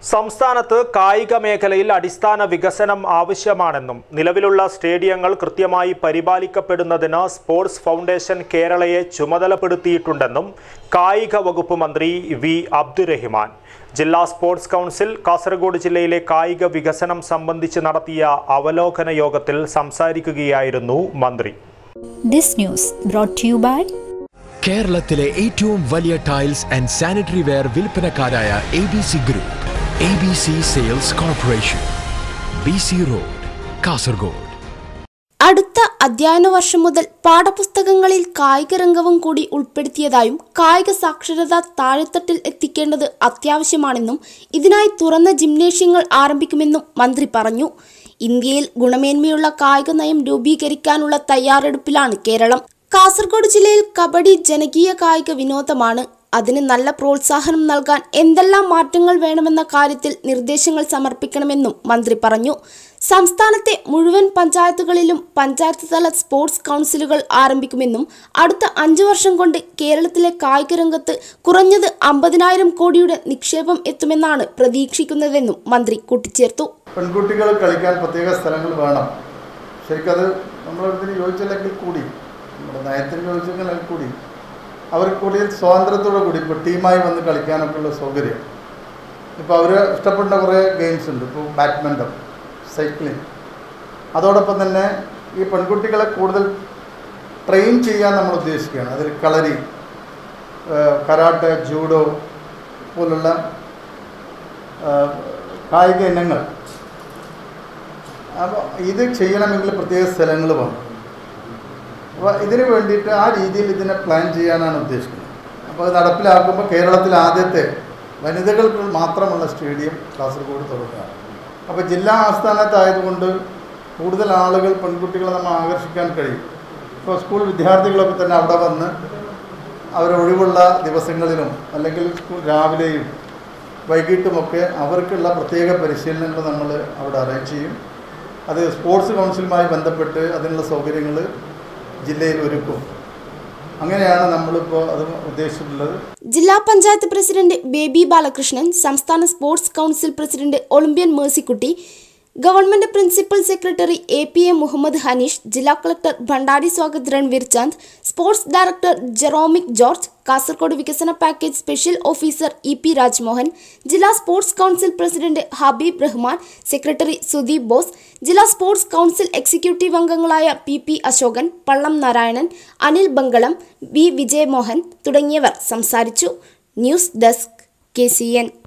സംസ്ഥാനത്ത് കായിക മേഖലയിൽ അടിസ്ഥാന വികസനം ആവശ്യമാണെന്നും നിലവിലുള്ള സ്റ്റേഡിയങ്ങൾ കൃത്യമായി പരിപാലിക്കപ്പെടുന്നതിന് സ്പോർട്സ് ഫൗണ്ടേഷൻ കേരളയെ ചുമതലപ്പെടുത്തിയിട്ടുണ്ടെന്നും കായിക വകുപ്പ് മന്ത്രി വി അബ്ദുറഹിമാൻ ജില്ലാ സ്പോർട്സ് കൗൺസിൽ കാസർഗോഡ് ജില്ലയിലെ കായിക വികസനം സംബന്ധിച്ച് നടത്തിയ അവലോകന യോഗത്തിൽ സംസാരിക്കുകയായിരുന്നു മന്ത്രി This news brought to you by കേരളത്തിലെ ഏറ്റവും വലിയ ടൈൽസ് ആൻഡ് സാനിറ്ററി വെയർ വിൽപ്പനക്കാരായ A B C group A B C sales corporation B C road Kasaragod അടുത്ത അധ്യയന വർഷം മുതൽ പാഠപുസ്തകങ്ങളിൽ കായിക രംഗവും കൂടി ഉൾപ്പെടുത്തിയതായും കായിക സാക്ഷരത താഴെത്തട്ടിൽ എത്തിക്കേണ്ടത് അത്യാവശ്യമാണെന്നും ഇതിനായി തുറന്ന ജിംനേഷ്യങ്ങൾ ആരംഭിക്കുമെന്നും മന്ത്രി പറഞ്ഞു ഇന്ത്യയിൽ ഗുണമേന്മയുള്ള കായിക നയം രൂപീകരിക്കാനുള്ള തയ്യാറെടുപ്പിലാണ് കേരളം കാസർഗോഡ് ജില്ലയിൽ കബഡി ജനകീയ കായിക വിനോദമാണ് അതിന് നല്ല പ്രോത്സാഹനം നൽകാൻ എന്തെല്ലാം മാറ്റങ്ങൾ വേണമെന്ന കാര്യത്തിൽ നിർദ്ദേശങ്ങൾ സമർപ്പിക്കണമെന്നും മന്ത്രി പറഞ്ഞു സംസ്ഥാനത്തെ മുഴുവൻ പഞ്ചായത്തുകളിലും പഞ്ചായത്ത് തല സ്പോർട്സ് കൗൺസിലുകൾ ആരംഭിക്കുമെന്നും അടുത്ത അഞ്ചു വർഷം കൊണ്ട് കേരളത്തിലെ കായിക രംഗത്ത് കുറഞ്ഞത് അമ്പതിനായിരം കോടിയുടെ നിക്ഷേപം എത്തുമെന്നാണ് പ്രതീക്ഷിക്കുന്നതെന്നും മന്ത്രി കൂട്ടിച്ചേർത്തു പെൺകുട്ടികൾ കളിക്കാൻ പ്രത്യേക സ്ഥലങ്ങൾ വേണം ശരിക്കത് നമ്മളതിന് യോജിച്ചില്ലെങ്കിൽ കൂടി നമ്മുടെ നയത്തിന് യോജിച്ചെങ്കിൽ കൂടി അവർക്ക് കൂടി സ്വാതന്ത്ര്യത്തോടു കൂടി ഇപ്പോൾ ടീമായി വന്ന് കളിക്കാനൊക്കെ ഉള്ള സൗകര്യം ഇപ്പോൾ അവർ ഇഷ്ടപ്പെടുന്ന കുറേ ഗെയിംസ് ഉണ്ട് ഇപ്പോൾ ബാഡ്മിൻ്റൺ സൈക്ലിംഗ് അതോടൊപ്പം തന്നെ ഈ പെൺകുട്ടികളെ കൂടുതൽ ട്രെയിൻ ചെയ്യാൻ നമ്മൾ ഉദ്ദേശിക്കുകയാണ് അതിൽ കളരി കരാട്ടെ ജൂഡോ പോലുള്ള ആ, കായിക ഇനങ്ങൾ അപ്പോൾ ഇത് ചെയ്യണമെങ്കിൽ പ്രത്യേക സ്ഥലങ്ങൾ വേണം അപ്പോൾ ഇതിന് വേണ്ടിയിട്ട് ആ രീതിയിൽ ഇതിനെ പ്ലാൻ ചെയ്യാനാണ് ഉദ്ദേശിക്കുന്നത് അപ്പോൾ അത് നടപ്പിലാക്കുമ്പോൾ കേരളത്തിൽ ആദ്യത്തെ വനിതകൾക്ക് മാത്രമുള്ള സ്റ്റേഡിയം കാസർഗോഡ് തുറക്കുകയാണ് അപ്പോൾ ജില്ലാ ആസ്ഥാനത്തായതുകൊണ്ട് കൂടുതൽ ആളുകൾ പെൺകുട്ടികളെ നമ്മൾ ആകർഷിക്കാൻ കഴിയും ഇപ്പോൾ സ്കൂൾ വിദ്യാർത്ഥികളൊക്കെ തന്നെ അവിടെ വന്ന് അവർ ഒഴിവുള്ള ദിവസങ്ങളിലും അല്ലെങ്കിൽ സ്കൂൾ രാവിലെയും വൈകിട്ടുമൊക്കെ അവർക്കുള്ള പ്രത്യേക പരിശീലനങ്ങൾ നമ്മൾ അവിടെ അറേഞ്ച് ചെയ്യും അത് സ്പോർട്സ് കൗൺസിലുമായി ബന്ധപ്പെട്ട് അതിനുള്ള സൗകര്യങ്ങൾ ജില്ലയിൽ ഒരുക്കും അങ്ങനെയാണ് നമ്മളിപ്പോൾ അത് ഉദ്ദേശിച്ചിട്ടുള്ളത് ജില്ലാ പഞ്ചായത്ത് പ്രസിഡന്റ് ബേബി ബാലകൃഷ്ണൻ സംസ്ഥാന sports council president olympian Mercykutty government principal secretary A P A Muhammad Hanish ജില്ലാ collector Bhandari Swagat Ranveer Chand sports director Jeromic George Kasaragod വികസന package special officer E P Rajmohan ജില്ലാ sports council president Habeeb Rahman secretary Sudeep Bose ജില്ലാ സ്പോർട്സ് കൗൺസിൽ എക്സിക്യൂട്ടീവ് അംഗങ്ങളായ P P Ashokan Pallam Narayanan Anil Bangalam V Vijayamohan തുടങ്ങിയവർ സംസാരിച്ചു news desk K C N